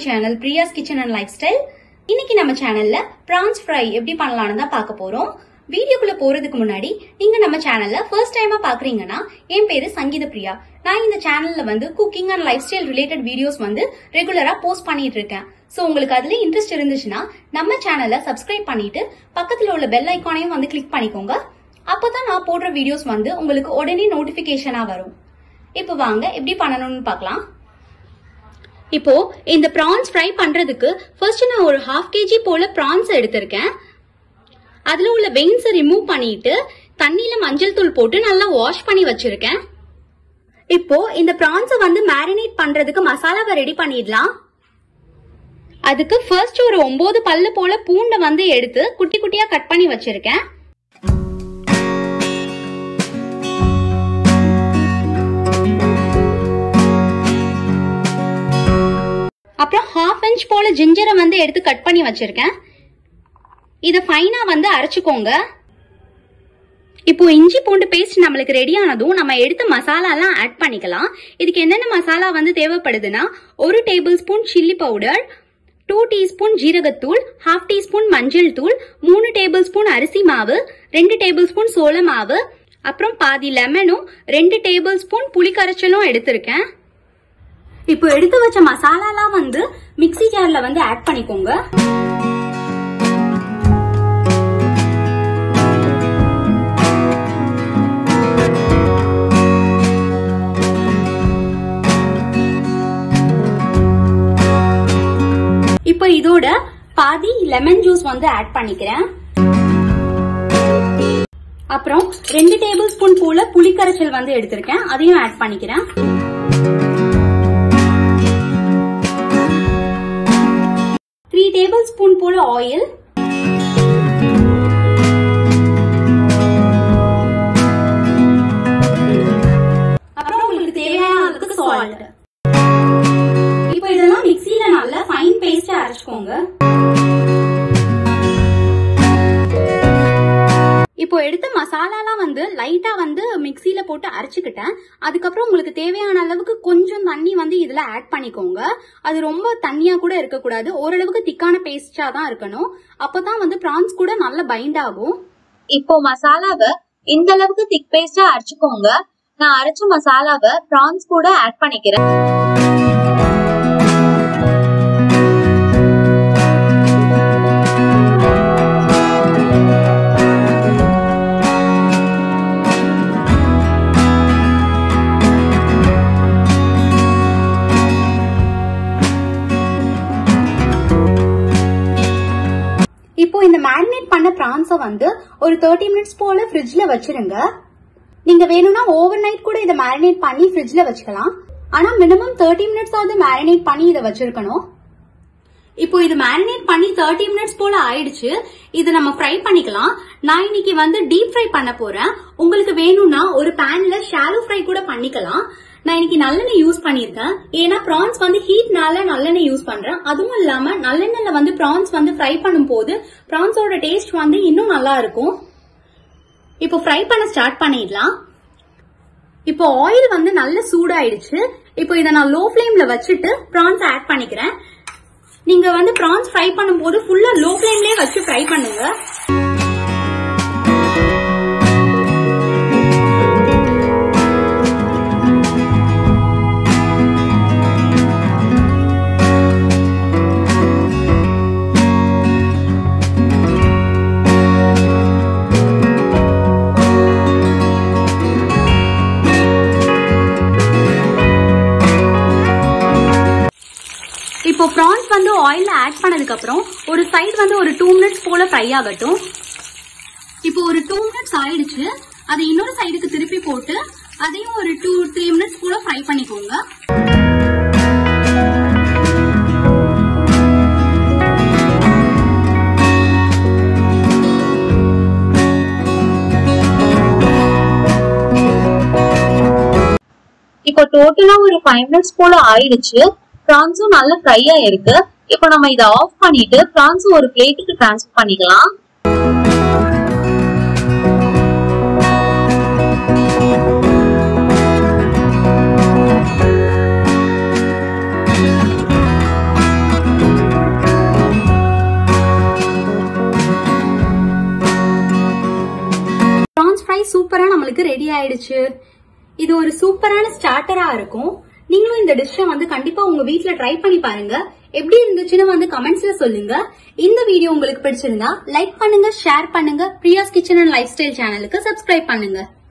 channel Priya's kitchen and lifestyle இன்னைக்கு நம்ம சேனல்ல பிரான்ஸ் ஃப்ரை எப்படி பண்ணலாம்னு தான் பார்க்க போறோம் வீடியோக்குள்ள போறதுக்கு முன்னாடி நீங்க நம்ம சேனல்ல ஃபர்ஸ்ட் டைமா பாக்குறீங்கன்னா என் பேரு சங்கீத பிரியா நான் இந்த சேனல்ல வந்து cooking and lifestyle related videos வந்து ரெகுலரா போஸ்ட் பண்ணிட்டு இருக்கேன் சோ உங்களுக்கு அதுல இன்ட்ரெஸ்ட் இருந்துச்சுன்னா நம்ம சேனலை சப்ஸ்கிரைப் பண்ணிட்டு பக்கத்துல உள்ள பெல் ஐக்கானையும் வந்து கிளிக் பண்ணிக்கோங்க அப்பதான் நான் போடுற வீடியோஸ் வந்து உங்களுக்கு உடனே நோட்டிபிகேஷனா வரும் இப்போ வாங்க எப்படி பண்ணணும்னு பார்க்கலாம் இப்போ இந்த ப்ரான்ஸ் ஃப்ரை பண்றதுக்கு ஃபர்ஸ்ட் நான் ஒரு ஹாஃப் கேஜி போல ப்ரான்ஸ் எடுத்திருக்கேன் அதுல உள்ள வெயின்ஸை ரிமூவ் பண்ணிட்டு தண்ணியில மஞ்சள் தூள் போட்டு நல்லா வாஷ் பண்ணி வச்சிருக்கேன் இப்போ இந்த ப்ரான்ஸை வந்து மேரினேட் பண்றதுக்கு மசாலாவை ரெடி பண்ணிடலாம் அதுக்கு ஃபர்ஸ்ட் ஒரு ஒன்பது பல்லு போல பூண்டை வந்து எடுத்து குட்டி குட்டியா கட் பண்ணி வச்சிருக்கேன் அப்புறம் ஹாஃப் இன்ச் போல ஜிஞ்சரை வந்து எடுத்து கட் பண்ணி வச்சிருக்கேன் இதை ஃபைனா வந்து அரைச்சுக்கோங்க இப்போ இஞ்சி பூண்டு பேஸ்ட் நம்மளுக்கு ரெடி ஆனதும் நம்ம எடுத்த மசாலாலாம் ஆட் பண்ணிக்கலாம் இதுக்கு என்னென்ன மசாலா வந்து தேவைப்படுதுன்னா ஒரு tablespoon chilli powder two teaspoon ஜீரகத்தூள் ஹாஃப் டீஸ்பூன் மஞ்சள் தூள் மூணு டேபிள் ஸ்பூன் அரிசி மாவு ரெண்டு டேபிள் ஸ்பூன் சோள மாவு அப்புறம் பாதி லெமனும் ரெண்டு டேபிள் ஸ்பூன் புளிக்கரைச்சலும் எடுத்திருக்கேன் இப்போ எடுத்து வச்ச மசாலாலாம் வந்து மிக்ஸி ஜார்ல வந்து ஆட் பண்ணிக்கோங்க இப்போ இதோட பாதி லெமன் ஜூஸ் வந்து ஆட் பண்ணிக்கிறேன் அப்புறம் ரெண்டு டேபிள் ஸ்பூன் போல புளிக்கரைச்சல் வந்து எடுத்திருக்கேன் அதையும் ஆட் பண்ணிக்கிறேன் த்ரீ டேபிள் ஸ்பூன் போல ஆயில் அப்புறம் உங்களுக்கு தேவையான அளவுக்கு சால்ட் இப்போ இதெல்லாம் மிக்ஸில நல்லா ஃபைன் பேஸ்டா அரைச்சுக்கோங்க இப்போ எடுத்த மசாலாலாம் வந்து லைட்டா வந்து மிக்ஸில போட்டு அரைச்சுக்கிட்டேன் அதுக்கப்புறம் உங்களுக்கு தேவையான அளவுக்கு கொஞ்சம் தண்ணி வந்து இதுல ஆட் பண்ணிக்கோங்க அது ரொம்ப தண்ணியா கூட இருக்கக்கூடாது ஓரளவுக்கு திக்கான பேஸ்டா தான் இருக்கணும் அப்பதான் வந்து ப்ரான்ஸ் கூட நல்ல பைண்ட் ஆகும் இப்போ மசாலாவை இந்த அளவுக்கு திக் பேஸ்டா அரைச்சுக்கோங்க நான் அரைச்ச மசாலாவை ப்ரான்ஸ் கூட ஆட் பண்ணிக்கிறேன் இப்போ இந்த மேரினேட் பண்ண ப்ரான்ஸை வந்து ஒரு தேர்ட்டி மினிட்ஸ் போல ஃப்ரிட்ஜ்ல வச்சிருங்க நீங்க வேணும்னா ஓவர் நைட் கூட இதை மேரினேட் பண்ணி ஃப்ரிட்ஜ்ல வச்சுக்கலாம் ஆனா மினிமம் தேர்ட்டி மினிட்ஸ் ஆகுது மேரினேட் பண்ணி இதை வச்சிருக்கணும் இப்போ இது மேரினேட் பண்ணி தேர்ட்டி மினிட்ஸ் போல ஆயிடுச்சு இது நம்ம ஃப்ரை பண்ணிக்கலாம் நான் இன்னைக்கு வந்து டீப் ஃப்ரை பண்ண போறேன் உங்களுக்கு வேணும்னா ஒரு பேன்ல ஷாலோ ஃப்ரை கூட பண்ணிக்கலாம் நான் இன்னைக்கு நல்லெண்ணெய் யூஸ் பண்ணிருக்கேன் ஏன்னா ப்ரான்ஸ் வந்து ஹீட்னால நல்லெண்ணெய் யூஸ் பண்றேன் அதுவும் இல்லாம நல்லெண்ணெய்ல வந்து ப்ரான்ஸ் வந்து ஃப்ரை பண்ணும்போது ப்ரான்ஸோட டேஸ்ட் வந்து இன்னும் நல்லா இருக்கும் இப்போ ஃப்ரை பண்ண ஸ்டார்ட் பண்ணிடலாம் இப்போ ஆயில் வந்து நல்ல சூடாயிடுச்சு இப்போ இதை நான் லோ ஃப்ளேம்ல வச்சுட்டு ப்ரான்ஸ் ஆட் பண்ணிக்கிறேன் நீங்க வந்து ப்ரான்ஸ் ஃப்ரை பண்ணும்போது ஃபுல்லா லோ ஃப்ளேம்லயே வச்சு ஃப்ரை பண்ணுங்க இப்போ ப்ரான்ஸ் வந்து ஆயில்ல ஆட் பண்ணதுக்கு அப்புறம் ஒரு சைடு வந்து ஒரு டூ மினிட்ஸ் போல ஃப்ரை ஆகட்டும் இப்போ ஒரு டூ மினிட்ஸ் ஆயிடுச்சு அதை இன்னொரு சைடுக்கு திருப்பி போட்டு அதையும் ஒரு டூ த்ரீ மினிட்ஸ் போல ஃப்ரை பண்ணிக்கோங்க இப்போ டோட்டலா ஒரு ஃபைவ் மினிட்ஸ் போல ஆயிடுச்சு ப்ரான்ஸும் நல்லா ஃப்ரை ஆயிருக்கு இப்போ நம்ம இதை ஆஃப் பண்ணிட்டு ப்ரான்ஸ் ஒரு பிளேட்டுக்கு ட்ரான்ஸ்ஃபர் பண்ணிக்கலாம் நம்மளுக்கு ரெடி ஆயிடுச்சு இது ஒரு சூப்பரான ஸ்டார்டரா இருக்கும் நீங்களும் இந்த டிஷ்ஷை வந்து கண்டிப்பா உங்க வீட்ல ட்ரை பண்ணி பாருங்க எப்படி இருந்துச்சுன்னு வந்து கமெண்ட்ஸ்ல சொல்லுங்க இந்த வீடியோ உங்களுக்கு பிடிச்சிருந்தா லைக் பண்ணுங்க ஷேர் பண்ணுங்க Priya's kitchen and lifestyle சேனலுக்கு சப்ஸ்கிரைப் பண்ணுங்க